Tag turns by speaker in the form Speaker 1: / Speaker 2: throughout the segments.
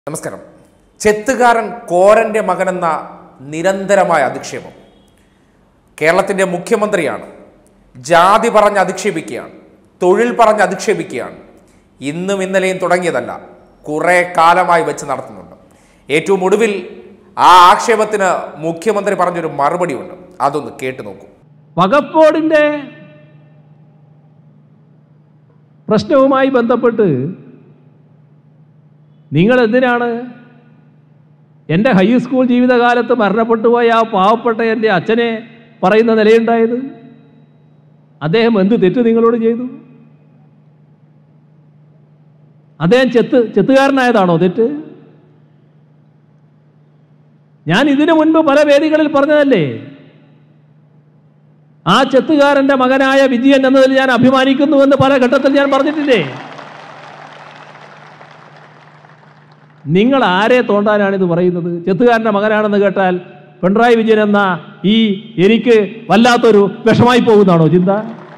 Speaker 1: നമസ്കാരം ചെത്തുകാരൻ കോരന്റെ മകനെന്ന നിരന്തരമായ അധിക്ഷേപം കേരളത്തിൻ്റെ മുഖ്യമന്ത്രിയാണ് ജാതി പറഞ്ഞ് അധിക്ഷേപിക്കുകയാണ് തൊഴിൽ പറഞ്ഞ് അധിക്ഷേപിക്കുകയാണ് ഇന്നും ഇന്നലെയും തുടങ്ങിയതല്ല കുറേ കാലമായി വെച്ച് നടത്തുന്നുണ്ട് ഏറ്റവും ഒടുവിൽ ആ ആക്ഷേപത്തിന് മുഖ്യമന്ത്രി പറഞ്ഞൊരു മറുപടിയുണ്ട് അതൊന്ന് കേട്ടു നോക്കൂ
Speaker 2: വകപ്പോടിൻ്റെ പ്രശ്നവുമായി ബന്ധപ്പെട്ട് നിങ്ങൾ എന്തിനാണ് എൻ്റെ ഹൈസ്കൂൾ ജീവിതകാലത്ത് മരണപ്പെട്ടു പോയ ആ പാവപ്പെട്ട എൻ്റെ അച്ഛനെ പറയുന്ന നിലയുണ്ടായത് അദ്ദേഹം എന്ത് തെറ്റ് നിങ്ങളോട് ചെയ്തു അദ്ദേഹം ചെത്ത് ചെത്തുകാരനായതാണോ തെറ്റ് ഞാൻ ഇതിനു മുൻപ് പല വേദികളിൽ പറഞ്ഞതല്ലേ ആ ചെത്തുകാരന്റെ മകനായ വിജയൻ എന്നതിൽ ഞാൻ അഭിമാനിക്കുന്നുവെന്ന് പല ഘട്ടത്തിൽ ഞാൻ പറഞ്ഞിട്ടില്ലേ നിങ്ങൾ ആരെ തോണ്ടാനാണ് ഇത് പറയുന്നത് ചെത്തുകാരന്റെ മകനാണെന്ന് കേട്ടാൽ പിണറായി വിജയൻ എന്ന ഈ എനിക്ക് വല്ലാത്തൊരു വിഷമായി പോകുന്നതാണോ ചിന്ത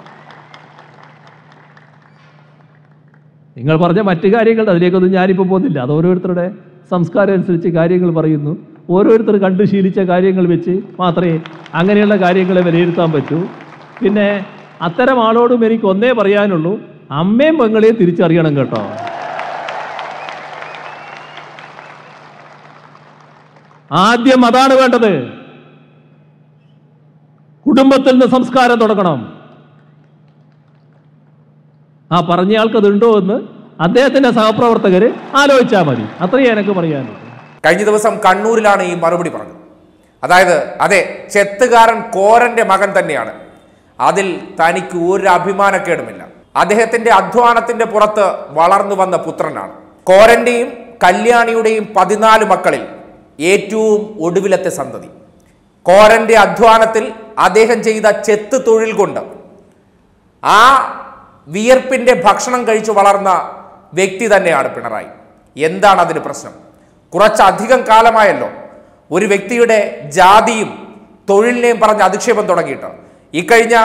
Speaker 2: നിങ്ങൾ പറഞ്ഞ മറ്റു കാര്യങ്ങൾ അതിലേക്കൊന്നും ഞാനിപ്പോൾ പോകുന്നില്ല അത് ഓരോരുത്തരുടെ സംസ്കാരം അനുസരിച്ച് കാര്യങ്ങൾ പറയുന്നു ഓരോരുത്തർ കണ്ടു ശീലിച്ച കാര്യങ്ങൾ വെച്ച് മാത്രമേ അങ്ങനെയുള്ള കാര്യങ്ങളെ വിലയിരുത്താൻ പറ്റൂ പിന്നെ അത്തരം ആളോടും എനിക്ക് ഒന്നേ പറയാനുള്ളൂ അമ്മയും പെങ്ങളെയും തിരിച്ചറിയണം കേട്ടോ ആദ്യം അതാണ് വേണ്ടത് കുടുംബത്തിൽ നിന്ന് സംസ്കാരം തുടങ്ങണം ആ പറഞ്ഞയാൾക്ക് അതുണ്ടോ എന്ന് അദ്ദേഹത്തിന്റെ സഹപ്രവർത്തകർ ആലോചിച്ചാൽ മതി അത്രയേ എനിക്ക് പറയാനുള്ളൂ
Speaker 1: കഴിഞ്ഞ ദിവസം കണ്ണൂരിലാണ് ഈ മറുപടി പറഞ്ഞത് അതായത് അതെ ചെത്തുകാരൻ കോരന്റെ മകൻ തന്നെയാണ് അതിൽ തനിക്ക് ഒരു അഭിമാനക്കേടുമില്ല അദ്ദേഹത്തിന്റെ അധ്വാനത്തിന്റെ പുറത്ത് വളർന്നു വന്ന പുത്രനാണ് കോരന്റെയും കല്യാണിയുടെയും പതിനാല് മക്കളിൽ ഏറ്റവും ഒടുവിലത്തെ സന്തതി കോരന്റെ അധ്വാനത്തിൽ അദ്ദേഹം ചെയ്ത ചെത്ത് തൊഴിൽ കൊണ്ട് ആ വിയർപ്പിന്റെ ഭക്ഷണം കഴിച്ചു വളർന്ന വ്യക്തി തന്നെയാണ് പിണറായി എന്താണ് അതിന് പ്രശ്നം കുറച്ചധികം കാലമായല്ലോ ഒരു വ്യക്തിയുടെ ജാതിയും തൊഴിലിനെയും പറഞ്ഞ് അധിക്ഷേപം തുടങ്ങിയിട്ട് ഇക്കഴിഞ്ഞ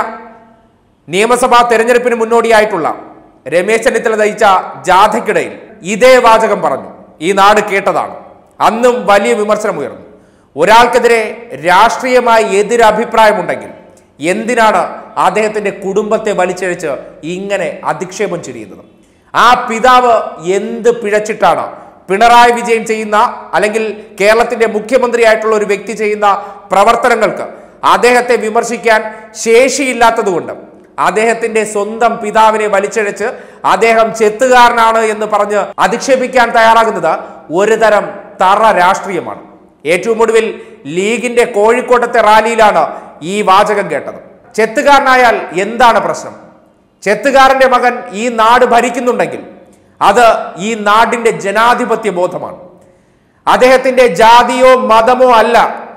Speaker 1: നിയമസഭാ തെരഞ്ഞെടുപ്പിന് മുന്നോടിയായിട്ടുള്ള രമേശ് ചെന്നിത്തല നയിച്ച ജാഥയ്ക്കിടയിൽ ഇതേ വാചകം പറഞ്ഞു ഈ നാട് കേട്ടതാണ് അന്നും വലിയ വിമർശനം ഉയർന്നു ഒരാൾക്കെതിരെ രാഷ്ട്രീയമായി എതിരഭിപ്രായമുണ്ടെങ്കിൽ എന്തിനാണ് അദ്ദേഹത്തിന്റെ കുടുംബത്തെ വലിച്ചഴിച്ച് ഇങ്ങനെ അധിക്ഷേപം ചുരിയുന്നത് ആ പിതാവ് എന്ത് പിഴച്ചിട്ടാണ് പിണറായി വിജയൻ ചെയ്യുന്ന അല്ലെങ്കിൽ കേരളത്തിന്റെ മുഖ്യമന്ത്രിയായിട്ടുള്ള ഒരു വ്യക്തി ചെയ്യുന്ന പ്രവർത്തനങ്ങൾക്ക് അദ്ദേഹത്തെ വിമർശിക്കാൻ ശേഷിയില്ലാത്തതുകൊണ്ട് അദ്ദേഹത്തിന്റെ സ്വന്തം പിതാവിനെ വലിച്ചഴച്ച് അദ്ദേഹം ചെത്തുകാരനാണ് എന്ന് പറഞ്ഞ് അധിക്ഷേപിക്കാൻ തയ്യാറാകുന്നത് ഒരു തരം തറ രാഷ്ട്രീയമാണ് ഏറ്റവും ഒടുവിൽ ലീഗിന്റെ കോഴിക്കോട്ടത്തെ റാലിയിലാണ് ഈ വാചകം കേട്ടത് ചെത്തുകാരനായാൽ എന്താണ് പ്രശ്നം ചെത്തുകാരന്റെ മകൻ ഈ നാട് ഭരിക്കുന്നുണ്ടെങ്കിൽ അത് ഈ നാടിന്റെ ജനാധിപത്യ ബോധമാണ് അദ്ദേഹത്തിന്റെ ജാതിയോ മതമോ അല്ല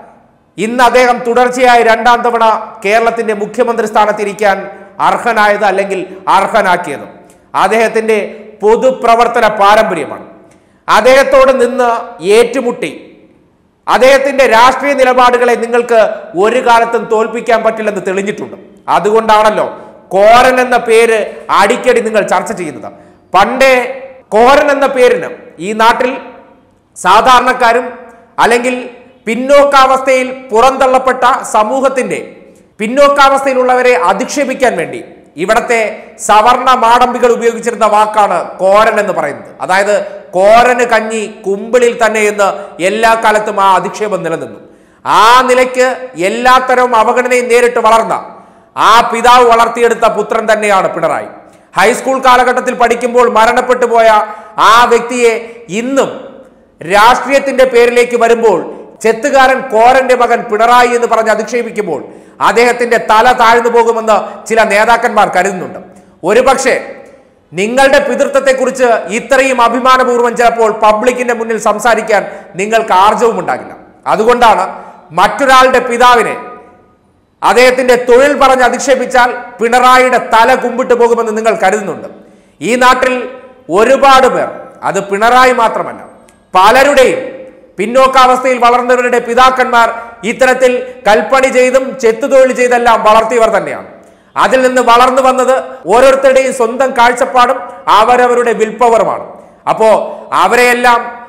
Speaker 1: ഇന്ന് അദ്ദേഹം തുടർച്ചയായി രണ്ടാം തവണ കേരളത്തിന്റെ മുഖ്യമന്ത്രി സ്ഥാനത്തിരിക്കാൻ അർഹനായത് അല്ലെങ്കിൽ അർഹനാക്കിയത് അദ്ദേഹത്തിന്റെ പൊതുപ്രവർത്തന പാരമ്പര്യമാണ് അദ്ദേഹത്തോട് നിന്ന് ഏറ്റുമുട്ടി അദ്ദേഹത്തിന്റെ രാഷ്ട്രീയ നിലപാടുകളെ നിങ്ങൾക്ക് ഒരു കാലത്തും തോൽപ്പിക്കാൻ പറ്റില്ലെന്ന് തെളിഞ്ഞിട്ടുണ്ട് അതുകൊണ്ടാണല്ലോ കോരൻ എന്ന പേര് അടിക്കടി നിങ്ങൾ ചർച്ച ചെയ്യുന്നത് പണ്ടേ കോരൻ എന്ന പേരിന് ഈ നാട്ടിൽ സാധാരണക്കാരും അല്ലെങ്കിൽ പിന്നോക്കാവസ്ഥയിൽ പുറന്തള്ളപ്പെട്ട സമൂഹത്തിന്റെ പിന്നോക്കാവസ്ഥയിലുള്ളവരെ അധിക്ഷേപിക്കാൻ വേണ്ടി ഇവിടത്തെ സവർണ മാടമ്പികൾ ഉപയോഗിച്ചിരുന്ന വാക്കാണ് കോരൻ എന്ന് പറയുന്നത് അതായത് കോരന് കഞ്ഞി കുമ്പിളിൽ തന്നെ എന്ന് എല്ലാ കാലത്തും ആ അധിക്ഷേപം നിലനിന്നു ആ നിലയ്ക്ക് എല്ലാത്തരവും അവഗണനയും നേരിട്ട് വളർന്ന ആ പിതാവ് വളർത്തിയെടുത്ത പുത്രൻ തന്നെയാണ് പിണറായി ഹൈസ്കൂൾ കാലഘട്ടത്തിൽ പഠിക്കുമ്പോൾ മരണപ്പെട്ടു പോയ ആ വ്യക്തിയെ ഇന്നും രാഷ്ട്രീയത്തിന്റെ പേരിലേക്ക് വരുമ്പോൾ ചെത്തുകാരൻ കോരന്റെ മകൻ പിണറായി എന്ന് പറഞ്ഞ് അധിക്ഷേപിക്കുമ്പോൾ അദ്ദേഹത്തിന്റെ തല താഴ്ന്നു പോകുമെന്ന് ചില നേതാക്കന്മാർ കരുതുന്നുണ്ട് ഒരുപക്ഷെ നിങ്ങളുടെ പിതൃത്വത്തെക്കുറിച്ച് ഇത്രയും അഭിമാനപൂർവ്വം ചിലപ്പോൾ പബ്ലിക്കിന്റെ മുന്നിൽ സംസാരിക്കാൻ നിങ്ങൾക്ക് ആർജവും ഉണ്ടാകില്ല അതുകൊണ്ടാണ് മറ്റൊരാളുടെ പിതാവിനെ അദ്ദേഹത്തിന്റെ തൊഴിൽ പറഞ്ഞ് അധിക്ഷേപിച്ചാൽ പിണറായിയുടെ തല കുമ്പിട്ട് പോകുമെന്ന് നിങ്ങൾ കരുതുന്നുണ്ട് ഈ നാട്ടിൽ ഒരുപാട് പേർ അത് പിണറായി മാത്രമല്ല പലരുടെയും പിന്നോക്കാവസ്ഥയിൽ വളർന്നവരുടെ പിതാക്കന്മാർ ഇത്തരത്തിൽ കൽപ്പണി ചെയ്തും ചെത്തുതൊഴിൽ ചെയ്തെല്ലാം വളർത്തിയവർ തന്നെയാണ് അതിൽ നിന്ന് വളർന്നു വന്നത് ഓരോരുത്തരുടെയും സ്വന്തം കാഴ്ചപ്പാടും അവരവരുടെ വിൽപ്പവറുമാണ് അപ്പോ അവരെയെല്ലാം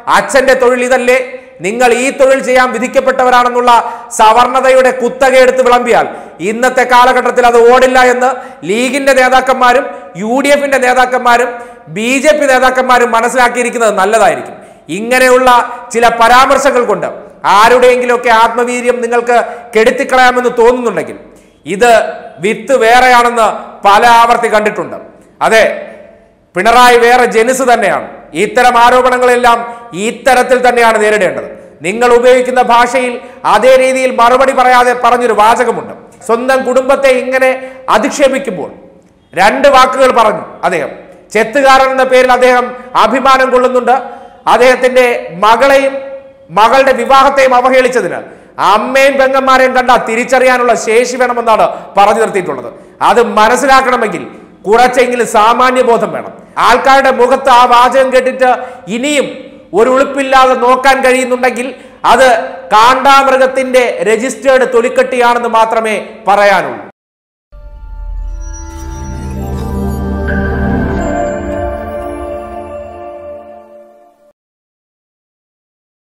Speaker 1: അച്ഛന്റെ തൊഴിൽ ഇതല്ലേ നിങ്ങൾ ഈ തൊഴിൽ ചെയ്യാൻ വിധിക്കപ്പെട്ടവരാണെന്നുള്ള സവർണതയുടെ കുത്തക എടുത്ത് വിളമ്പിയാൽ ഇന്നത്തെ കാലഘട്ടത്തിൽ അത് ഓടില്ല എന്ന് ലീഗിന്റെ നേതാക്കന്മാരും യു ഡി എഫിന്റെ നേതാക്കന്മാരും ബി ജെ പി നേതാക്കന്മാരും മനസ്സിലാക്കിയിരിക്കുന്നത് നല്ലതായിരിക്കും ഇങ്ങനെയുള്ള ചില പരാമർശങ്ങൾ കൊണ്ട് ആരുടെയെങ്കിലുമൊക്കെ ആത്മവീര്യം നിങ്ങൾക്ക് കെടുത്തിക്കളയാമെന്ന് തോന്നുന്നുണ്ടെങ്കിൽ ഇത് വിത്ത് വേറെയാണെന്ന് പല ആവർത്തി കണ്ടിട്ടുണ്ട് അതെ പിണറായി വേറെ ജനുസ് തന്നെയാണ് ഇത്തരം ആരോപണങ്ങളെല്ലാം ഇത്തരത്തിൽ തന്നെയാണ് നേരിടേണ്ടത് നിങ്ങൾ ഉപയോഗിക്കുന്ന ഭാഷയിൽ അതേ രീതിയിൽ മറുപടി പറയാതെ പറഞ്ഞൊരു വാചകമുണ്ട് സ്വന്തം കുടുംബത്തെ ഇങ്ങനെ അധിക്ഷേപിക്കുമ്പോൾ രണ്ട് വാക്കുകൾ പറഞ്ഞു അദ്ദേഹം ചെത്തുകാരൻ എന്ന പേരിൽ അദ്ദേഹം അഭിമാനം കൊള്ളുന്നുണ്ട് അദ്ദേഹത്തിന്റെ മകളെയും മകളുടെ വിവാഹത്തെയും അവഹേളിച്ചതിന് അമ്മയും പെങ്ങന്മാരെയും കണ്ട തിരിച്ചറിയാനുള്ള ശേഷി വേണമെന്നാണ് പറഞ്ഞു നിർത്തിയിട്ടുള്ളത് അത് മനസ്സിലാക്കണമെങ്കിൽ കുറച്ചെങ്കിലും സാമാന്യ ബോധം വേണം ആൾക്കാരുടെ മുഖത്ത് ആ വാചകം കേട്ടിട്ട് ഇനിയും ഒരു ഉളുപ്പില്ലാതെ നോക്കാൻ കഴിയുന്നുണ്ടെങ്കിൽ അത് കാണ്ടാമൃഗത്തിന്റെ രജിസ്റ്റേർഡ് തൊലിക്കട്ടിയാണെന്ന് മാത്രമേ പറയാനുള്ളൂ